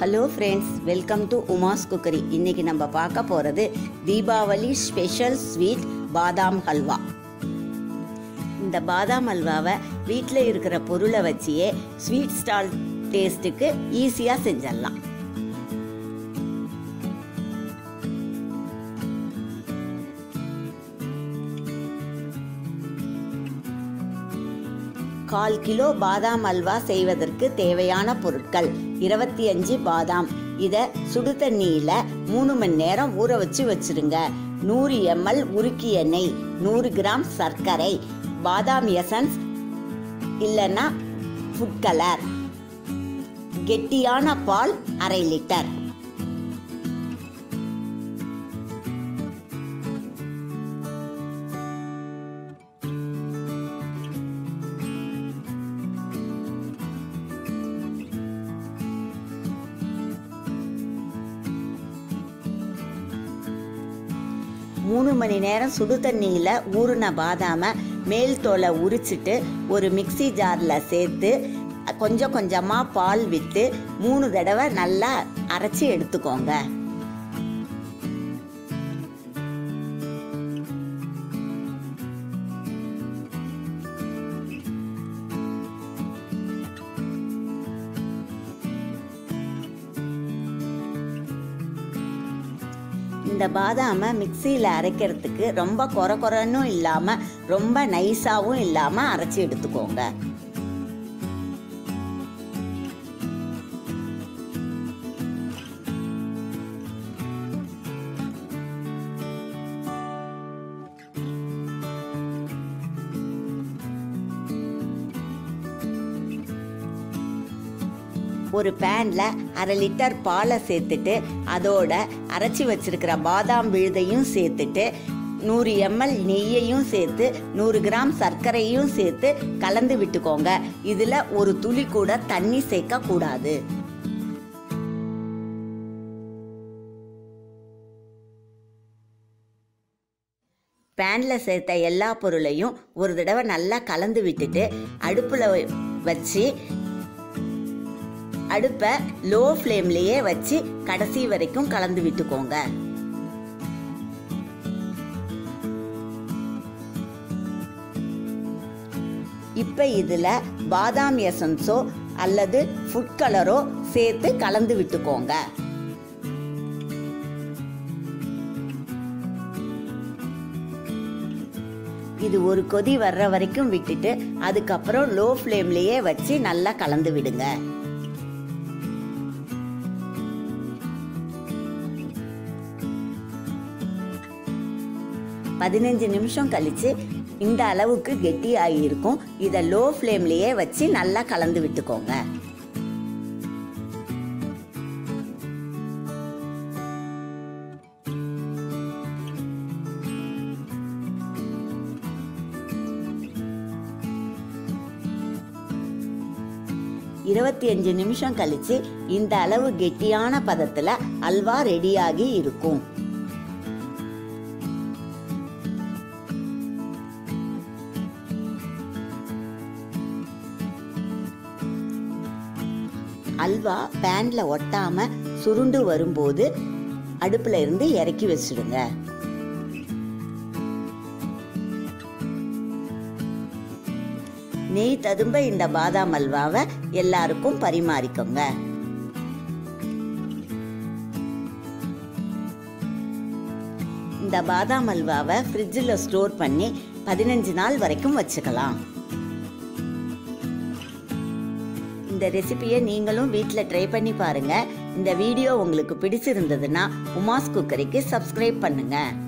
hello friends welcome to Uma's cookery இன்னைக்கு நம்ம பார்க்க போகிறது தீபாவளி ஸ்பெஷல் ஸ்வீட் பாதாம் ஹல்வா இந்த பாதாம் ஹல்வாவை வீட்டில் இருக்கிற பொருளை வச்சியே ஸ்வீட் ஸ்டால் டேஸ்ட்டுக்கு ஈஸியாக செஞ்சிடலாம் கால் கிலோ பாதாம் அல்வா செய்வதற்கு தேவையான பொருட்கள் இருபத்தி அஞ்சு பாதாம் இதை சுடு தண்ணியில் மூணு மணி நேரம் ஊற வச்சு வச்சிருங்க நூறு எம்எல் உருக்கிய நெய் நூறு கிராம் சர்க்கரை பாதாம் எசன்ஸ் இல்லைன்னா ஃபுட் கலர் கெட்டியான பால் அரை லிட்டர் மூணு மணி நேரம் சுடு தண்ணியில் ஊறின பாதாமை மேல் தோலை உரிச்சிட்டு ஒரு மிக்ஸி ஜாரில் சேர்த்து கொஞ்சம் கொஞ்சமாக பால் விட்டு மூணு தடவை நல்லா அரைச்சி எடுத்துக்கோங்க இந்த பாதாமை மிக்சியில் அரைக்கிறதுக்கு ரொம்ப கொர கொரன்னும் இல்லாமல் ரொம்ப நைஸாகவும் இல்லாமல் அரைச்சி எடுத்துக்கோங்க ஒரு பேனில் அரை லிட்டர் பாலை சேர்த்துட்டு அதோட அரைச்சி வச்சிருக்கிற பாதாம் விழுதையும் சேர்த்துட்டு நூறு எம்எல் நெய்யையும் சேர்த்து நூறு கிராம் சர்க்கரையும் சேர்த்து கலந்து விட்டுக்கோங்க இதில் ஒரு துளி கூட தண்ணி சேர்க்க கூடாது பேனில் சேர்த்த எல்லா பொருளையும் ஒரு தடவை நல்லா கலந்து விட்டுட்டு அடுப்பில் வச்சு அடுப்பை லோ ஃப்ளேம்லேயே வச்சு கடைசி வரைக்கும் கலந்து விட்டுக்கோங்க இப்போ இதில் பாதாம் எசன்ஸோ அல்லது ஃபுட் கலரோ சேர்த்து கலந்து விட்டுக்கோங்க இது ஒரு கொதி வர்ற வரைக்கும் விட்டுட்டு அதுக்கப்புறம் லோ ஃப்ளேம்லேயே வச்சு நல்லா கலந்து விடுங்க பதினஞ்சு நிமிஷம் கழிச்சு இந்த அளவுக்கு கெட்டி ஆகியிருக்கும் இதை லோ ஃப்ளேம்லேயே வச்சு நல்லா கலந்து விட்டுக்கோங்க இருபத்தி அஞ்சு நிமிஷம் கழிச்சு இந்த அளவு கெட்டியான பதத்துல அல்வா ரெடியாகி இருக்கும் அல்வா பேன்ல ஒட்டாம சுருண்டு வரும்போது அடுப்புல இருந்து இறக்கி வச்சிடுங்க நெய் ததும்ப இந்த பாதாம் அல்வாவை எல்லாருக்கும் பரிமாறிக்கோங்க இந்த பாதாம் அல்வாவை ஃப்ரிட்ஜில் ஸ்டோர் பண்ணி பதினஞ்சு நாள் வரைக்கும் வச்சுக்கலாம் இந்த ரெசிபியை நீங்களும் வீட்டில் ட்ரை பண்ணி பாருங்கள் இந்த வீடியோ உங்களுக்கு பிடிச்சிருந்ததுன்னா உமாஸ் குக்கரிக்கு சப்ஸ்கிரைப் பண்ணுங்கள்